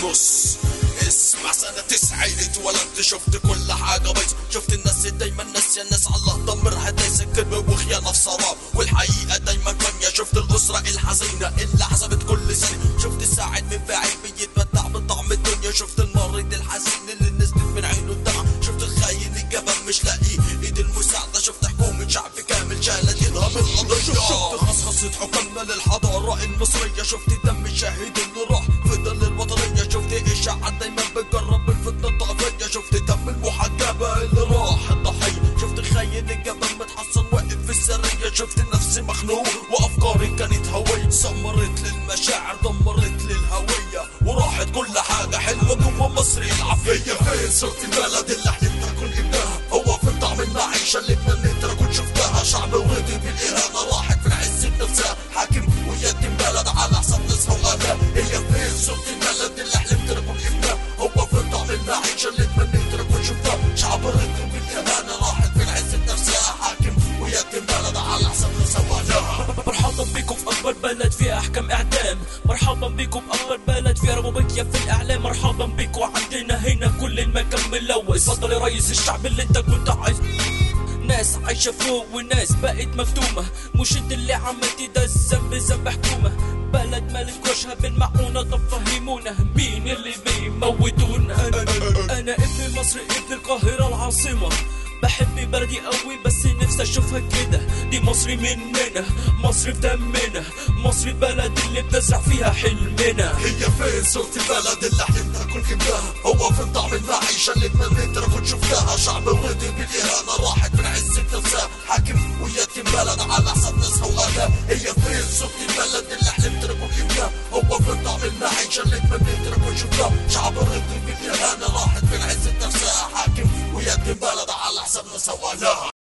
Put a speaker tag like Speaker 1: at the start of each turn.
Speaker 1: ونص اسمع سنة تسعين اتولدت شفت كل حاجة بايظة شفت الناس دايما ناسية الناس على الله ضمرها دايسة كذب وخيانة في سراب والحقيقة دايما فانية شفت الأسرة الحزينة اللي حسبت كل سنة شفت الساعد من بعيد بيتمتع بطعم الدنيا شفت المريض الحزين اللي نزلت من عينه الدمع شفت الخاين الجبل مش لاقي ايد المساعدة شفت حكومة شعب كامل شالت ايدها من القضية شفت خصخصة حكامنا للحضارة المصرية شفت دم الشهيد اللي راح فضل الوطنية شفت اشاعات دايما بتجرب الفتنة الطائفية شفت دم المحجبة اللي راح الضحية شفت خاين الجبل متحصن واقف في السرية شفت نفسي مخنوق وافكاري كانت هوية سمرت للمشاعر دمرت للهوية وراحت كل حاجة حلوة جوه مصر العافية فين صرت البلد اللي حلمت اكون ابنها هو فين طعم المعيشة اللي اتمنيت اكون شفتها شعب ورضي بالاهانة راحت في العز بنفسها حاكم ويتم بلد على حساب ناسها واهلها هي فين صرت البلد اللي حلمت اكون ابنها هو فين طعم المعيشة اللي اتمنيت اكون شفتها شعب رضي بالاهانة راحت في العز بنفسها حاكم ويتم بلد على حساب ناسها واهلها
Speaker 2: مرحبا بكم في اكبر بلد فيها احكام اعدام مرحبا بكم باكبر بلد فيها ربوبيه في الاعلام مرحبا بكم عندنا هنا كل المكان ملوث اتفضل يا ريس الشعب اللي انت كنت عايز ناس عايشة فوق وناس بقت مكتومة مش انت اللي عملتي ده الذنب ذنب حكومة بلد مالك وشها بالمعونة طب فهمونا مين اللي بيموتونا انا, أنا ابن مصر ابن القاهرة العاصمة بحب بلدي قوي بس نفسي اشوفها كده دي مصر مننا مصر في دمنا مصر بلد اللي بنزرع فيها حلمنا
Speaker 1: هي فين صورة البلد اللي حلمت اكون ابنها هو فين طعم المعيشة اللي اتمنيت اكون شفتها شعب رضي بالاهانة راحت من عز نفسها حاكم ويتم بلد على حساب ناسها واهلها هي فين صورة البلد اللي حلمت اكون ابنها هو فين طعم المعيشة اللي اتمنيت اكون شفتها شعب رضي بالاهانة راحت من عز نفسها حاكم ويتم بلد على حساب ناسها واهلها